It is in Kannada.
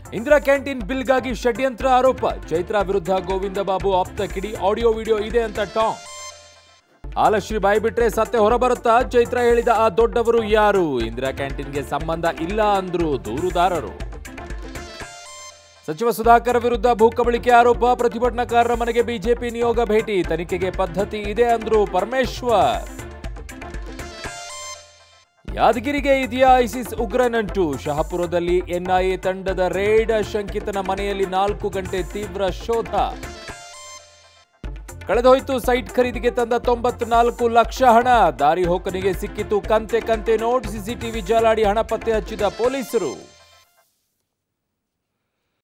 ಇಂದಿರಾ ಕ್ಯಾಂಟೀನ್ ಬಿಲ್ಗಾಗಿ ಷಡ್ಯಂತ್ರ ಆರೋಪ ಚೈತ್ರ ವಿರುದ್ಧ ಗೋವಿಂದ ಬಾಬು ಆಪ್ತ ಕಿಡಿ ಆಡಿಯೋ ವಿಡಿಯೋ ಇದೆ ಅಂತ ಟಾಂಗ್ ಆಲಶ್ರೀ ಬಾಯಿ ಬಿಟ್ರೆ ಸತ್ಯ ಹೊರಬರುತ್ತಾ ಚೈತ್ರ ಹೇಳಿದ ಆ ದೊಡ್ಡವರು ಯಾರು ಇಂದಿರಾ ಕ್ಯಾಂಟೀನ್ಗೆ ಸಂಬಂಧ ಇಲ್ಲ ಅಂದ್ರು ದೂರುದಾರರು ಸಚಿವ ಸುಧಾಕರ್ ವಿರುದ್ಧ ಭೂಕಬಳಿಕೆ ಆರೋಪ ಪ್ರತಿಭಟನಾಕಾರರ ಮನೆಗೆ ಬಿಜೆಪಿ ನಿಯೋಗ ಭೇಟಿ ತನಿಖೆಗೆ ಪದ್ಧತಿ ಇದೆ ಅಂದ್ರು ಪರಮೇಶ್ವರ್ ಯಾದಗಿರಿಗೆ ಇದೆಯಾ ಐಸಿಸ್ ಉಗ್ರ ನಂಟು ಶಹಾಪುರದಲ್ಲಿ ಎನ್ಐಎ ತಂಡದ ರೇಡ್ ಶಂಕಿತನ ಮನೆಯಲ್ಲಿ ನಾಲ್ಕು ಗಂಟೆ ತೀವ್ರ ಶೋಧ ಕಳೆದೋಯ್ತು ಸೈಟ್ ಖರೀದಿಗೆ ತಂದ ತೊಂಬತ್ನಾಲ್ಕು ಲಕ್ಷ ಹಣ ದಾರಿ ಹೋಕನಿಗೆ ಸಿಕ್ಕಿತು ಕಂತೆ ಕಂತೆ ನೋಟ್ ಸಿಸಿಟಿವಿ ಜಾಲಾಡಿ ಹಣ ಪತ್ತೆ ಹಚ್ಚಿದ ಪೊಲೀಸರು